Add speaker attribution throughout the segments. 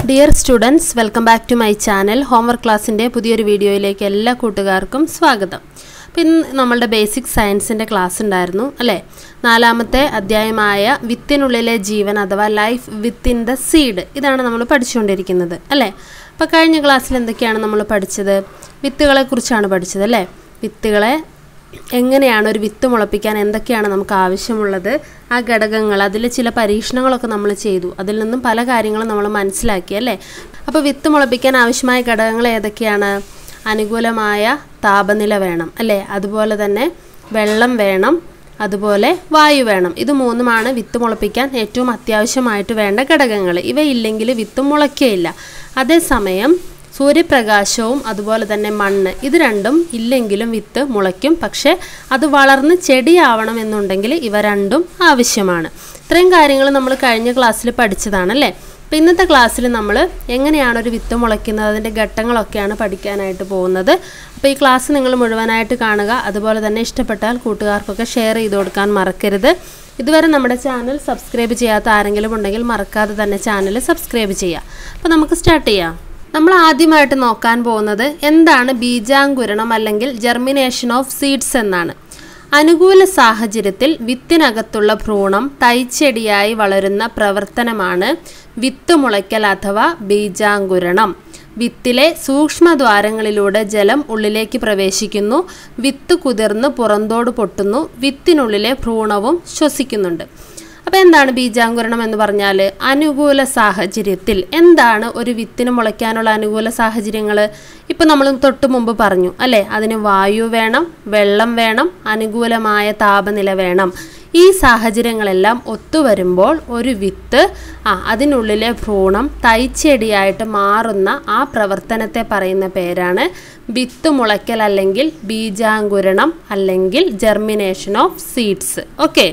Speaker 1: dear students welcome back to my channel homework ക്ലാസ്സിൻ്റെ പുതിയൊരു വീഡിയോയിലേക്ക് എല്ലാ കൂട്ടുകാർക്കും സ്വാഗതം അപ്പം ഇന്ന് നമ്മളുടെ ബേസിക് സയൻസിൻ്റെ ക്ലാസ് ഉണ്ടായിരുന്നു അല്ലേ നാലാമത്തെ അധ്യായമായ വിത്തിനുള്ളിലെ ജീവൻ അഥവാ ലൈഫ് വിത്തിൻ ദ സീഡ് ഇതാണ് നമ്മൾ പഠിച്ചുകൊണ്ടിരിക്കുന്നത് അല്ലേ അപ്പോൾ കഴിഞ്ഞ ക്ലാസ്സിൽ എന്തൊക്കെയാണ് നമ്മൾ പഠിച്ചത് വിത്തുകളെക്കുറിച്ചാണ് പഠിച്ചത് അല്ലേ വിത്തുകളെ എങ്ങനെയാണ് ഒരു വിത്ത് മുളപ്പിക്കാൻ എന്തൊക്കെയാണ് നമുക്ക് ആവശ്യമുള്ളത് ആ ഘടകങ്ങൾ അതിൽ ചില പരീക്ഷണങ്ങളൊക്കെ നമ്മൾ ചെയ്തു അതിൽ നിന്നും പല കാര്യങ്ങളും നമ്മൾ മനസ്സിലാക്കി അല്ലേ അപ്പോൾ വിത്ത് മുളപ്പിക്കാൻ ആവശ്യമായ ഘടകങ്ങൾ ഏതൊക്കെയാണ് അനുകൂലമായ താപനില വേണം അല്ലേ അതുപോലെ തന്നെ വെള്ളം വേണം അതുപോലെ വായു വേണം ഇത് മൂന്നുമാണ് വിത്ത് മുളപ്പിക്കാൻ ഏറ്റവും അത്യാവശ്യമായിട്ട് വേണ്ട ഘടകങ്ങൾ ഇവയില്ലെങ്കിൽ വിത്ത് മുളയ്ക്കുകയില്ല അതേസമയം സൂര്യപ്രകാശവും അതുപോലെ തന്നെ മണ്ണ് ഇത് രണ്ടും ഇല്ലെങ്കിലും വിത്ത് മുളയ്ക്കും പക്ഷേ അത് വളർന്ന് ചെടിയാവണം എന്നുണ്ടെങ്കിൽ ഇവ രണ്ടും ആവശ്യമാണ് ഇത്രയും കാര്യങ്ങൾ നമ്മൾ കഴിഞ്ഞ ക്ലാസ്സിൽ പഠിച്ചതാണല്ലേ അപ്പോൾ ഇന്നത്തെ ക്ലാസ്സിൽ നമ്മൾ എങ്ങനെയാണ് ഒരു വിത്ത് മുളയ്ക്കുന്നത് അതിൻ്റെ ഘട്ടങ്ങളൊക്കെയാണ് പഠിക്കാനായിട്ട് പോകുന്നത് അപ്പോൾ ഈ ക്ലാസ് നിങ്ങൾ മുഴുവനായിട്ട് കാണുക അതുപോലെ തന്നെ ഇഷ്ടപ്പെട്ടാൽ കൂട്ടുകാർക്കൊക്കെ ഷെയർ ചെയ്ത് കൊടുക്കാൻ മറക്കരുത് ഇതുവരെ നമ്മുടെ ചാനൽ സബ്സ്ക്രൈബ് ചെയ്യാത്ത ആരെങ്കിലും ഉണ്ടെങ്കിൽ മറക്കാതെ തന്നെ ചാനൽ സബ്സ്ക്രൈബ് ചെയ്യുക അപ്പോൾ നമുക്ക് സ്റ്റാർട്ട് ചെയ്യാം നമ്മൾ ആദ്യമായിട്ട് നോക്കാൻ പോകുന്നത് എന്താണ് ബീജാങ്കുരണം അല്ലെങ്കിൽ ജെർമിനേഷൻ ഓഫ് സീഡ്സ് എന്നാണ് അനുകൂല സാഹചര്യത്തിൽ വിത്തിനകത്തുള്ള ഭ്രൂണം തൈച്ചെടിയായി വളരുന്ന പ്രവർത്തനമാണ് വിത്ത് മുളയ്ക്കൽ അഥവാ ബീജാങ്കുരണം വിത്തിലെ സൂക്ഷ്മദ്വാരങ്ങളിലൂടെ ജലം ഉള്ളിലേക്ക് പ്രവേശിക്കുന്നു വിത്ത് കുതിർന്ന് പുറന്തോട് പൊട്ടുന്നു വിത്തിനുള്ളിലെ ഭ്രൂണവും ശ്വസിക്കുന്നുണ്ട് അപ്പോൾ എന്താണ് ബീജാങ്കുരണം എന്ന് പറഞ്ഞാൽ അനുകൂല സാഹചര്യത്തിൽ എന്താണ് ഒരു വിത്തിന് മുളയ്ക്കാനുള്ള അനുകൂല സാഹചര്യങ്ങൾ ഇപ്പോൾ നമ്മൾ തൊട്ട് മുമ്പ് പറഞ്ഞു അല്ലേ അതിന് വായു വേണം വെള്ളം വേണം അനുകൂലമായ താപനില വേണം ഈ സാഹചര്യങ്ങളെല്ലാം ഒത്തുവരുമ്പോൾ ഒരു വിത്ത് ആ അതിനുള്ളിലെ ഭ്രൂണം തൈച്ചെടിയായിട്ട് മാറുന്ന ആ പ്രവർത്തനത്തെ പറയുന്ന പേരാണ് വിത്ത് മുളയ്ക്കൽ അല്ലെങ്കിൽ ബീജാങ്കുരണം അല്ലെങ്കിൽ ജെർമിനേഷൻ ഓഫ് സീഡ്സ് ഓക്കെ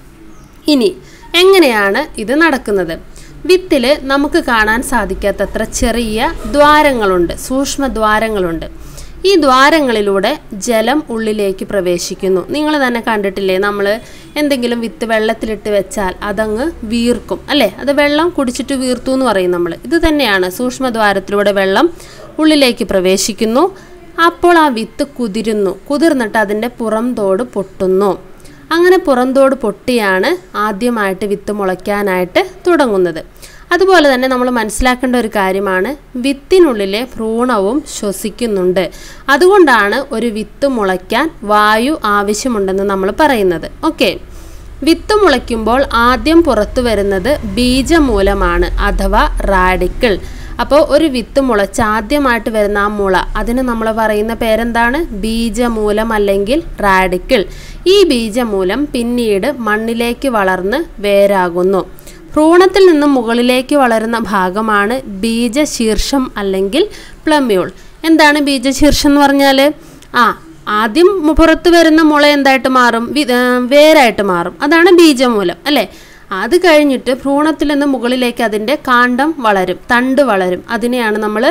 Speaker 1: ഇനി എങ്ങനെയാണ് ഇത് നടക്കുന്നത് വിത്തിൽ നമുക്ക് കാണാൻ സാധിക്കാത്തത്ര ചെറിയ ദ്വാരങ്ങളുണ്ട് സൂക്ഷ്മ ദ്വാരങ്ങളുണ്ട് ഈ ദ്വാരങ്ങളിലൂടെ ജലം ഉള്ളിലേക്ക് പ്രവേശിക്കുന്നു നിങ്ങൾ തന്നെ കണ്ടിട്ടില്ലേ നമ്മൾ എന്തെങ്കിലും വിത്ത് വെള്ളത്തിലിട്ട് വെച്ചാൽ അതങ്ങ് വീർക്കും അല്ലേ അത് വെള്ളം കുടിച്ചിട്ട് വീർത്തു എന്ന് പറയും നമ്മൾ ഇത് തന്നെയാണ് സൂക്ഷ്മദ്വാരത്തിലൂടെ വെള്ളം ഉള്ളിലേക്ക് പ്രവേശിക്കുന്നു അപ്പോൾ ആ വിത്ത് കുതിരുന്നു കുതിർന്നിട്ട് അതിൻ്റെ പുറം തോട് പൊട്ടുന്നു അങ്ങനെ പുറന്തോട് പൊട്ടിയാണ് ആദ്യമായിട്ട് വിത്ത് മുളയ്ക്കാനായിട്ട് തുടങ്ങുന്നത് അതുപോലെ തന്നെ നമ്മൾ മനസ്സിലാക്കേണ്ട ഒരു കാര്യമാണ് വിത്തിനുള്ളിലെ ഭ്രൂണവും ശ്വസിക്കുന്നുണ്ട് അതുകൊണ്ടാണ് ഒരു വിത്ത് മുളയ്ക്കാൻ വായു ആവശ്യമുണ്ടെന്ന് നമ്മൾ പറയുന്നത് ഓക്കെ വിത്ത് മുളയ്ക്കുമ്പോൾ ആദ്യം പുറത്തു വരുന്നത് ബീജമൂലമാണ് അഥവാ റാഡിക്കിൾ അപ്പോൾ ഒരു വിത്ത് മുളച്ച് ആദ്യമായിട്ട് വരുന്ന ആ മുള അതിന് നമ്മൾ പറയുന്ന പേരെന്താണ് ബീജമൂലം അല്ലെങ്കിൽ റാഡിക്കിൾ ഈ ബീജമൂലം പിന്നീട് മണ്ണിലേക്ക് വളർന്ന് വേരാകുന്നു ഭ്രൂണത്തിൽ നിന്നും മുകളിലേക്ക് വളരുന്ന ഭാഗമാണ് ബീജശീർഷം അല്ലെങ്കിൽ പ്ലമ്യൂൾ എന്താണ് ബീജശീർഷം എന്ന് പറഞ്ഞാൽ ആ ആദ്യം പുറത്ത് വരുന്ന മുള എന്തായിട്ട് മാറും വേരായിട്ട് മാറും അതാണ് ബീജമൂലം അല്ലേ അത് കഴിഞ്ഞിട്ട് ഭ്രൂണത്തിൽ നിന്ന് മുകളിലേക്ക് അതിൻ്റെ കാണ്ഡം വളരും തണ്ട് വളരും അതിനെയാണ് നമ്മൾ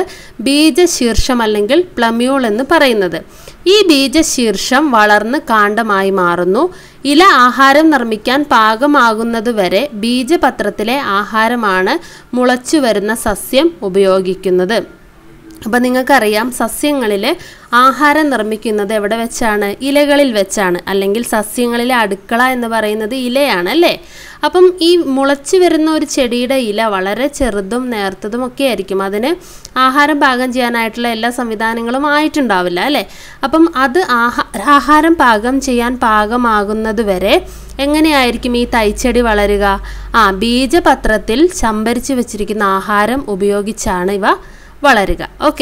Speaker 1: ബീജശീർഷം അല്ലെങ്കിൽ പ്ലമ്യൂൾ എന്ന് പറയുന്നത് ഈ ബീജശീർഷം വളർന്ന് കാണ്ഡമായി മാറുന്നു ഇല ആഹാരം നിർമ്മിക്കാൻ പാകമാകുന്നതുവരെ ബീജപത്രത്തിലെ ആഹാരമാണ് മുളച്ചു വരുന്ന സസ്യം ഉപയോഗിക്കുന്നത് അപ്പം നിങ്ങൾക്കറിയാം സസ്യങ്ങളിൽ ആഹാരം നിർമ്മിക്കുന്നത് എവിടെ വെച്ചാണ് ഇലകളിൽ വെച്ചാണ് അല്ലെങ്കിൽ സസ്യങ്ങളിലെ അടുക്കള എന്ന് പറയുന്നത് ഇലയാണ് അല്ലേ അപ്പം ഈ മുളച്ചു വരുന്ന ഒരു ചെടിയുടെ ഇല വളരെ ചെറുതും നേർത്തതും ഒക്കെ ആയിരിക്കും അതിന് ആഹാരം പാകം ചെയ്യാനായിട്ടുള്ള എല്ലാ സംവിധാനങ്ങളും ആയിട്ടുണ്ടാവില്ല അല്ലേ അപ്പം അത് ആഹാ ആഹാരം പാകം ചെയ്യാൻ പാകമാകുന്നത് വരെ എങ്ങനെയായിരിക്കും ഈ തൈച്ചെടി വളരുക ആ ബീജപത്രത്തിൽ സംഭരിച്ചു വെച്ചിരിക്കുന്ന ആഹാരം ഉപയോഗിച്ചാണ് ഇവ വളരുക ഓക്കെ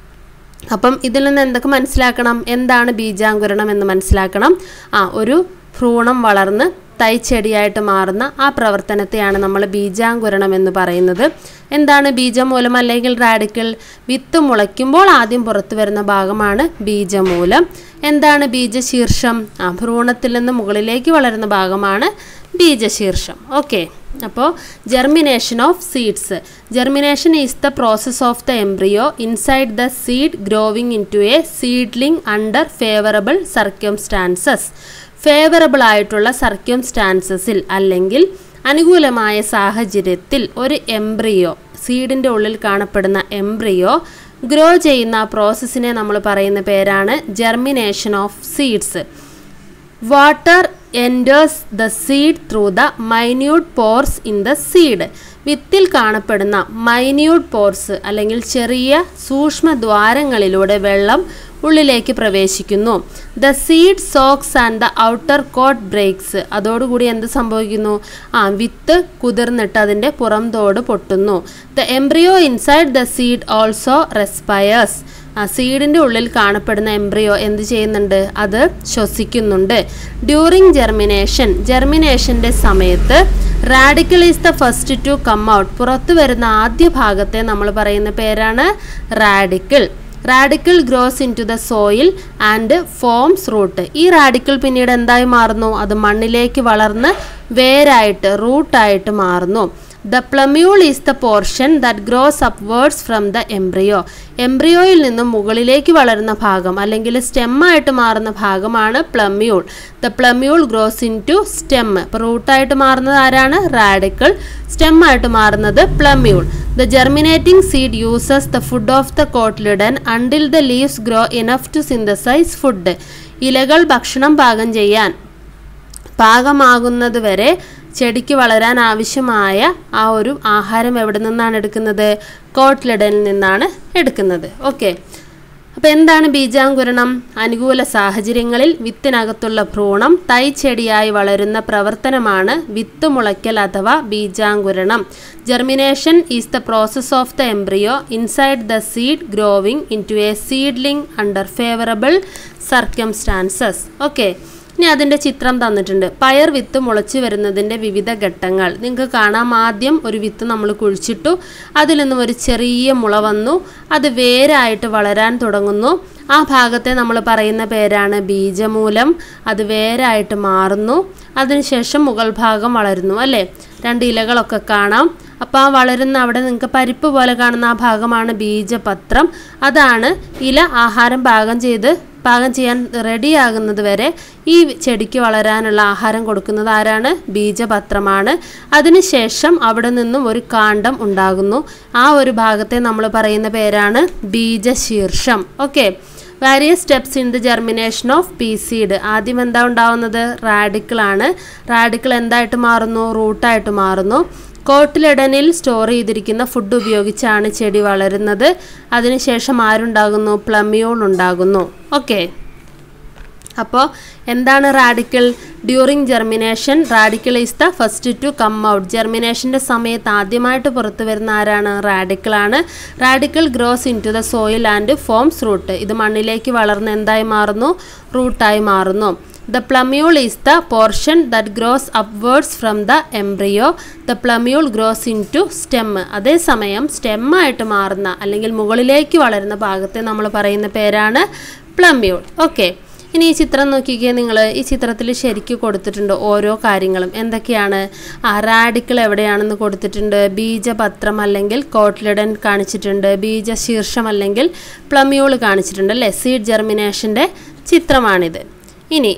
Speaker 1: അപ്പം ഇതിൽ നിന്ന് എന്തൊക്കെ മനസ്സിലാക്കണം എന്താണ് ബീജാങ്കുരണം എന്ന് മനസ്സിലാക്കണം ആ ഒരു ഭ്രൂണം വളർന്ന് തൈച്ചെടിയായിട്ട് മാറുന്ന ആ പ്രവർത്തനത്തെയാണ് നമ്മൾ ബീജാങ്കുരണം എന്ന് പറയുന്നത് എന്താണ് ബീജമൂലം അല്ലെങ്കിൽ റാഡിക്കൽ വിത്ത് മുളയ്ക്കുമ്പോൾ ആദ്യം പുറത്തു വരുന്ന ഭാഗമാണ് ബീജമൂലം എന്താണ് ബീജശീർഷം ആ ഭ്രൂണത്തിൽ നിന്ന് മുകളിലേക്ക് വളരുന്ന ഭാഗമാണ് ബീജശീർഷം ഓക്കെ അപ്പോൾ germination of seeds germination is the process of the embryo inside the seed growing into a seedling under favourable circumstances favourable ആയിട്ടുള്ള സർക്യൂംസ്റ്റാൻസസിൽ അല്ലെങ്കിൽ അനുകൂലമായ സാഹചര്യത്തിൽ ഒരു എംബ്രിയോ സീഡിൻ്റെ ഉള്ളിൽ കാണപ്പെടുന്ന എംബ്രിയോ ഗ്രോ ചെയ്യുന്ന പ്രോസസ്സിനെ നമ്മൾ പറയുന്ന പേരാണ് germination of seeds water enters the seed through the minute pores in the seed വിത്തിൽ കാണപ്പെടുന്ന മൈന്യൂട്ട് പോർസ് അല്ലെങ്കിൽ ചെറിയ സൂക്ഷ്മ ദ്വാരങ്ങളിലൂടെ വെള്ളം ഉള്ളിലേക്ക് പ്രവേശിക്കുന്നു the seed soaks and the outer coat breaks അതോടുകൂടി എന്ത് സംഭവിക്കുന്നു ആ വിത്ത് കുതിർന്നിട്ട് അതിൻ്റെ പുറം തോട് പൊട്ടുന്നു the embryo inside the seed also respires ആ സീഡിൻ്റെ ഉള്ളിൽ കാണപ്പെടുന്ന എംബ്രിയോ എന്ത് ചെയ്യുന്നുണ്ട് അത് ശ്വസിക്കുന്നുണ്ട് ഡ്യൂറിങ് ജെർമിനേഷൻ ജെർമിനേഷൻ്റെ സമയത്ത് radicle is the first to come out പുറത്തു വരുന്ന ആദ്യ ഭാഗത്തെ നമ്മൾ പറയുന്ന പേരാണ് radicle radicle grows into the soil and forms root ഈ റാഡിക്കിൾ പിന്നീട് എന്തായി മാറുന്നു അത് മണ്ണിലേക്ക് വളർന്ന് വേരായിട്ട് റൂട്ടായിട്ട് മാറുന്നു the plumule is the portion that grows upwards from the embryo എംബ്രിയോയിൽ നിന്നും മുകളിലേക്ക് വളരുന്ന ഭാഗം അല്ലെങ്കിൽ സ്റ്റെമ്മായിട്ട് മാറുന്ന ഭാഗമാണ് plumule the plumule grows into stem ഇപ്പോൾ റൂട്ടായിട്ട് മാറുന്നത് ആരാണ് റാഡിക്കിൾ സ്റ്റെമ്മായിട്ട് മാറുന്നത് plumule the germinating seed uses the food of the cotyledon until the leaves grow enough to synthesise food ഇലകൾ ഭക്ഷണം പാകം ചെയ്യാൻ പാകമാകുന്നത് വരെ ചെടിക്ക് വളരാൻ ആവശ്യമായ ആ ഒരു ആഹാരം എവിടെ നിന്നാണ് എടുക്കുന്നത് കോട്ട്ലിഡനിൽ നിന്നാണ് എടുക്കുന്നത് ഓക്കെ അപ്പോൾ എന്താണ് ബീജാങ്കുരണം അനുകൂല സാഹചര്യങ്ങളിൽ വിത്തിനകത്തുള്ള ഭ്രൂണം തൈ ചെടിയായി വളരുന്ന പ്രവർത്തനമാണ് വിത്ത് മുളയ്ക്കൽ അഥവാ ബീജാങ്കുരണം germination is the process of the embryo inside the seed growing into a seedling under favourable circumstances okay ഇനി അതിൻ്റെ ചിത്രം തന്നിട്ടുണ്ട് പയർ വിത്ത് മുളച്ചു വരുന്നതിൻ്റെ വിവിധ ഘട്ടങ്ങൾ നിങ്ങൾക്ക് കാണാം ആദ്യം ഒരു വിത്ത് നമ്മൾ കുഴിച്ചിട്ടു അതിൽ നിന്നും ഒരു ചെറിയ മുള വന്നു അത് വേരായിട്ട് വളരാൻ തുടങ്ങുന്നു ആ ഭാഗത്തെ നമ്മൾ പറയുന്ന പേരാണ് ബീജമൂലം അത് വേരായിട്ട് മാറുന്നു അതിനുശേഷം മുകൾ ഭാഗം വളരുന്നു അല്ലേ രണ്ട് ഇലകളൊക്കെ കാണാം അപ്പോൾ ആ വളരുന്ന അവിടെ നിങ്ങൾക്ക് പരിപ്പ് പോലെ കാണുന്ന ആ ഭാഗമാണ് ബീജപത്രം അതാണ് ഇല ആഹാരം പാകം ചെയ്ത് പാകം ചെയ്യാൻ റെഡിയാകുന്നത് വരെ ഈ ചെടിക്ക് വളരാനുള്ള ആഹാരം കൊടുക്കുന്നത് ആരാണ് ബീജപത്രമാണ് അതിനുശേഷം അവിടെ നിന്നും ഒരു കാണ്ഡം ഉണ്ടാകുന്നു ആ ഒരു ഭാഗത്തെ നമ്മൾ പറയുന്ന പേരാണ് ബീജശീർഷം okay various steps in the germination of pea seed ആദ്യം എന്താ ഉണ്ടാവുന്നത് റാഡിക്കിളാണ് റാഡിക്കിൾ എന്തായിട്ട് മാറുന്നു റൂട്ടായിട്ട് മാറുന്നു കോട്ടിലിടനിൽ സ്റ്റോർ ചെയ്തിരിക്കുന്ന ഫുഡ് ഉപയോഗിച്ചാണ് ചെടി വളരുന്നത് അതിനുശേഷം ആരുണ്ടാകുന്നു പ്ലമ്യൂൾ ഉണ്ടാകുന്നു ഓക്കെ അപ്പോൾ എന്താണ് radicle during germination radicle is the first to come out ജെർമിനേഷൻ്റെ സമയത്ത് ആദ്യമായിട്ട് പുറത്തു വരുന്ന ആരാണ് റാഡിക്കിളാണ് radicle grows into the soil and forms root ഇത് മണ്ണിലേക്ക് വളർന്ന് എന്തായി മാറുന്നു റൂട്ടായി മാറുന്നു the plumule is the portion that grows upwards from the embryo the plumule grows into stem അതേസമയം സ്റ്റെമ്മായിട്ട് മാറുന്ന അല്ലെങ്കിൽ മുകളിലേക്ക് വളരുന്ന ഭാഗത്തെ നമ്മൾ പറയുന്ന പേരാണ് പ്ലമ്യൂൾ ഓക്കെ ഇനി ഈ ചിത്രം നോക്കിക്കേ നിങ്ങൾ ഈ ചിത്രത്തിൽ ശരിക്കും കൊടുത്തിട്ടുണ്ട് ഓരോ കാര്യങ്ങളും എന്തൊക്കെയാണ് ആ റാഡിക്കിൾ എവിടെയാണെന്ന് കൊടുത്തിട്ടുണ്ട് ബീജപത്രം അല്ലെങ്കിൽ കോട്ട്ലിഡൻ കാണിച്ചിട്ടുണ്ട് ബീജശീർഷം അല്ലെങ്കിൽ പ്ലമ്യൂൾ കാണിച്ചിട്ടുണ്ട് അല്ലേ സീഡ് ജെർമിനേഷൻ്റെ ചിത്രമാണിത് ഇനി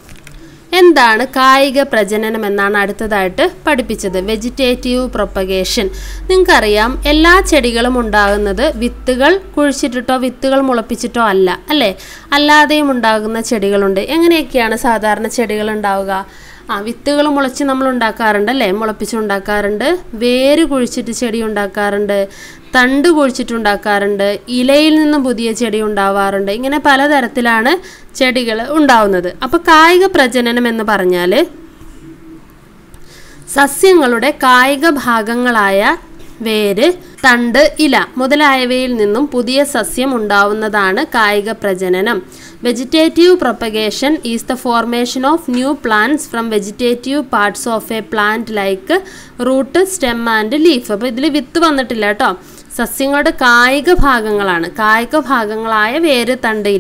Speaker 1: എന്താണ് കായിക പ്രജനനം എന്നാണ് അടുത്തതായിട്ട് പഠിപ്പിച്ചത് വെജിറ്റേറ്റീവ് പ്രൊപ്പഗേഷൻ നിങ്ങൾക്കറിയാം എല്ലാ ചെടികളും ഉണ്ടാകുന്നത് വിത്തുകൾ കുഴിച്ചിട്ടിട്ടോ വിത്തുകൾ മുളപ്പിച്ചിട്ടോ അല്ല അല്ലേ അല്ലാതെയും ഉണ്ടാകുന്ന ചെടികളുണ്ട് എങ്ങനെയൊക്കെയാണ് സാധാരണ ചെടികൾ ഉണ്ടാവുക ആ വിത്തുകൾ മുളച്ച് നമ്മൾ ഉണ്ടാക്കാറുണ്ട് അല്ലേ മുളപ്പിച്ച് ഉണ്ടാക്കാറുണ്ട് വേര് കുഴിച്ചിട്ട് ചെടി ഉണ്ടാക്കാറുണ്ട് തണ്ട് കുഴിച്ചിട്ടുണ്ടാക്കാറുണ്ട് ഇലയിൽ നിന്നും പുതിയ ചെടി ഉണ്ടാവാറുണ്ട് ഇങ്ങനെ പലതരത്തിലാണ് ചെടികൾ ഉണ്ടാവുന്നത് അപ്പോൾ കായിക പ്രജനനം എന്ന് പറഞ്ഞാൽ സസ്യങ്ങളുടെ കായിക ഭാഗങ്ങളായ വേര് തണ്ട് ഇല മുതലായവയിൽ നിന്നും പുതിയ സസ്യം ഉണ്ടാവുന്നതാണ് കായിക പ്രജനനം vegetative propagation is the formation of new plants from vegetative parts of a plant like root stem and leaf അപ്പോൾ ഇതിൽ വിത്ത് വന്നിട്ടില്ല കേട്ടോ സസ്യങ്ങളുടെ കായിക ഭാഗങ്ങളാണ് കായിക ഭാഗങ്ങളായ വേര് തണ്ട് ഇല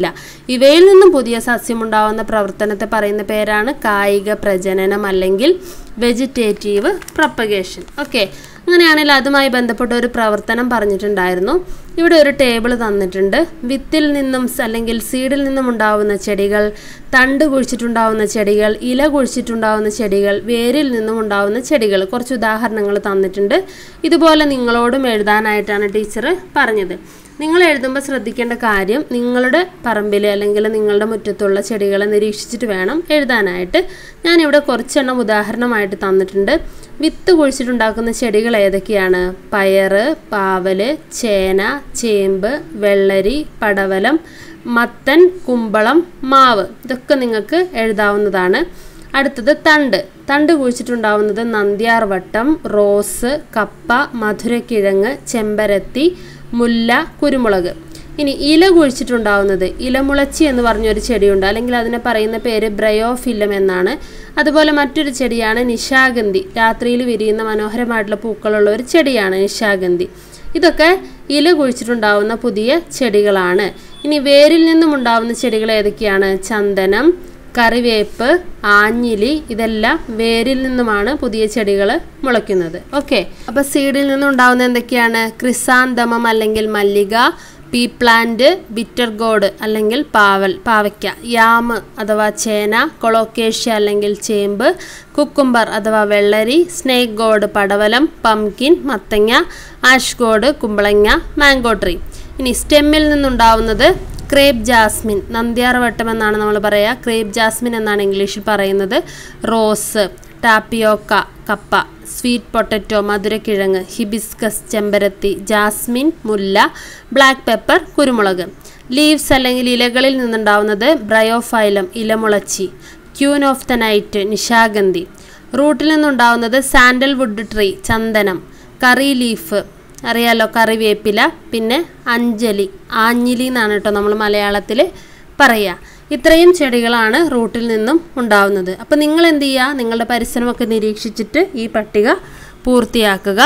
Speaker 1: ഇവയിൽ നിന്നും പുതിയ സസ്യമുണ്ടാവുന്ന പ്രവർത്തനത്തെ പറയുന്ന പേരാണ് കായിക പ്രജനനം അല്ലെങ്കിൽ വെജിറ്റേറ്റീവ് പ്രപ്പഗേഷൻ ഓക്കെ അങ്ങനെയാണെങ്കിൽ അതുമായി ബന്ധപ്പെട്ട ഒരു പ്രവർത്തനം പറഞ്ഞിട്ടുണ്ടായിരുന്നു ഇവിടെ ഒരു ടേബിൾ തന്നിട്ടുണ്ട് വിത്തിൽ നിന്നും സ് അല്ലെങ്കിൽ സീഡിൽ നിന്നും ഉണ്ടാവുന്ന ചെടികൾ തണ്ട് കുഴിച്ചിട്ടുണ്ടാവുന്ന ചെടികൾ ഇല കുഴിച്ചിട്ടുണ്ടാവുന്ന ചെടികൾ വേരിൽ നിന്നും ഉണ്ടാവുന്ന ചെടികൾ കുറച്ച് ഉദാഹരണങ്ങൾ തന്നിട്ടുണ്ട് ഇതുപോലെ നിങ്ങളോടും എഴുതാനായിട്ടാണ് ടീച്ചർ പറഞ്ഞത് നിങ്ങൾ എഴുതുമ്പോൾ ശ്രദ്ധിക്കേണ്ട കാര്യം നിങ്ങളുടെ പറമ്പിൽ അല്ലെങ്കിൽ നിങ്ങളുടെ മുറ്റത്തുള്ള ചെടികളെ നിരീക്ഷിച്ചിട്ട് വേണം എഴുതാനായിട്ട് ഞാനിവിടെ കുറച്ചെണ്ണം ഉദാഹരണമായിട്ട് തന്നിട്ടുണ്ട് വിത്ത് കുഴിച്ചിട്ടുണ്ടാക്കുന്ന ചെടികൾ ഏതൊക്കെയാണ് പയറ് പാവല് ചേന ചേമ്പ് വെള്ളരി പടവലം മത്തൻ കുമ്പളം മാവ് ഇതൊക്കെ നിങ്ങൾക്ക് എഴുതാവുന്നതാണ് അടുത്തത് തണ്ട് തണ്ട് കുഴിച്ചിട്ടുണ്ടാവുന്നത് നന്ദ്യാർവട്ടം റോസ് കപ്പ മധുരക്കിഴങ്ങ് ചെമ്പരത്തി മുല്ല കുരുമുളക് ഇനി ഇല കുഴിച്ചിട്ടുണ്ടാവുന്നത് ഇലമുളച്ചി എന്ന് പറഞ്ഞൊരു ചെടിയുണ്ട് അല്ലെങ്കിൽ അതിനെ പറയുന്ന പേര് ബ്രയോഫില്ലം എന്നാണ് അതുപോലെ മറ്റൊരു ചെടിയാണ് നിശാഗന്ധി രാത്രിയിൽ വിരിയുന്ന മനോഹരമായിട്ടുള്ള പൂക്കളുള്ള ഒരു ചെടിയാണ് നിശാഗന്ധി ഇതൊക്കെ ഇല കുഴിച്ചിട്ടുണ്ടാവുന്ന പുതിയ ചെടികളാണ് ഇനി വേരിൽ നിന്നും ഉണ്ടാവുന്ന ചെടികൾ ഏതൊക്കെയാണ് ചന്ദനം കറിവേപ്പ് ആഞ്ഞിലി ഇതെല്ലാം വേരിൽ നിന്നുമാണ് പുതിയ ചെടികൾ മുളയ്ക്കുന്നത് ഓക്കെ അപ്പോൾ സീഡിൽ നിന്നും ഉണ്ടാവുന്ന എന്തൊക്കെയാണ് ക്രിസാന്തമം അല്ലെങ്കിൽ മല്ലിക പീ പ്ലാന്റ് ബിറ്റർ ഗോഡ് അല്ലെങ്കിൽ പാവൽ പാവയ്ക്ക യാമ് അഥവാ ചേന കൊളോക്കേഷ്യ അല്ലെങ്കിൽ ചേമ്പ് കുക്കുംബർ അഥവാ വെള്ളരി സ്നേക്ക് ഗോഡ് പടവലം പംകിൻ മത്തങ്ങ ആഷ് ഗോഡ് കുമ്പളങ്ങ മാംഗോ ട്രീ ഇനി സ്റ്റെമ്മിൽ നിന്നുണ്ടാവുന്നത് ക്രേപ്പ് ജാസ്മിൻ നന്ദ്യാർവട്ടം എന്നാണ് നമ്മൾ പറയുക ക്രേപ്പ് ജാസ്മിൻ എന്നാണ് ഇംഗ്ലീഷിൽ പറയുന്നത് റോസ് ടാപ്പിയോക്ക കപ്പ സ്വീറ്റ് പൊട്ടറ്റോ മധുരക്കിഴങ്ങ് ഹിബിസ്കസ് ചെമ്പരത്തി ജാസ്മിൻ മുല്ല ബ്ലാക്ക് പെപ്പർ കുരുമുളക് ലീവ്സ് അല്ലെങ്കിൽ ഇലകളിൽ നിന്നുണ്ടാവുന്നത് ബ്രയോഫൈലം ഇലമുളച്ചി ക്യൂൻ ഓഫ് ദ നൈറ്റ് നിശാഗന്ധി റൂട്ടിൽ നിന്നുണ്ടാവുന്നത് സാൻഡൽവുഡ് ട്രീ ചന്ദനം കറി ലീഫ് അറിയാലോ കറിവേപ്പില പിന്നെ അഞ്ജലി ആഞ്ഞിലി എന്നാണ് കേട്ടോ നമ്മൾ മലയാളത്തിൽ പറയുക ഇത്രയും ചെടികളാണ് റൂട്ടിൽ നിന്നും ഉണ്ടാവുന്നത് അപ്പോൾ നിങ്ങൾ എന്ത് ചെയ്യുക നിങ്ങളുടെ പരിസരമൊക്കെ നിരീക്ഷിച്ചിട്ട് ഈ പട്ടിക പൂർത്തിയാക്കുക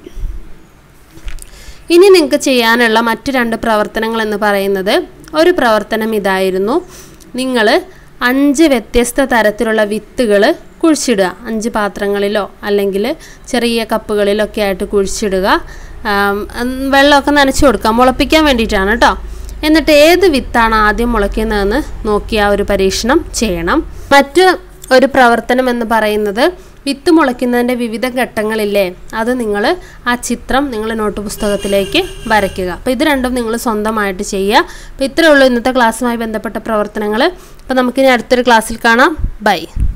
Speaker 1: ഇനി നിങ്ങൾക്ക് ചെയ്യാനുള്ള മറ്റു രണ്ട് പ്രവർത്തനങ്ങൾ എന്ന് പറയുന്നത് ഒരു പ്രവർത്തനം ഇതായിരുന്നു നിങ്ങൾ അഞ്ച് വ്യത്യസ്ത തരത്തിലുള്ള വിത്തുകൾ കുഴിച്ചിടുക അഞ്ച് പാത്രങ്ങളിലോ അല്ലെങ്കിൽ ചെറിയ കപ്പുകളിലൊക്കെ ആയിട്ട് കുഴിച്ചിടുക ആം, ഉം, വെള്ളമൊക്കെ നനച്ചു കൊടുക്കുക മുളപ്പിക്കാൻ വേണ്ടിയിട്ടാണ് കേട്ടോ എന്നിട്ട് ഏത് വിത്താണ് ആദ്യം മുളയ്ക്കുന്നതെന്ന് നോക്കി ആ ഒരു പരീക്ഷണം ചെയ്യണം മറ്റ് ഒരു പ്രവർത്തനം എന്ന് പറയുന്നത് വിത്ത് മുളയ്ക്കുന്നതിൻ്റെ വിവിധ ഘട്ടങ്ങളില്ലേ അത് നിങ്ങൾ ആ ചിത്രം നിങ്ങൾ നോട്ട് പുസ്തകത്തിലേക്ക് വരയ്ക്കുക അപ്പോൾ ഇത് രണ്ടും നിങ്ങൾ സ്വന്തമായിട്ട് ചെയ്യുക അപ്പോൾ ഇത്രയേ ഉള്ളൂ ഇന്നത്തെ ക്ലാസ്സുമായി ബന്ധപ്പെട്ട പ്രവർത്തനങ്ങൾ അപ്പോൾ നമുക്കിനി അടുത്തൊരു ക്ലാസ്സിൽ കാണാം ബൈ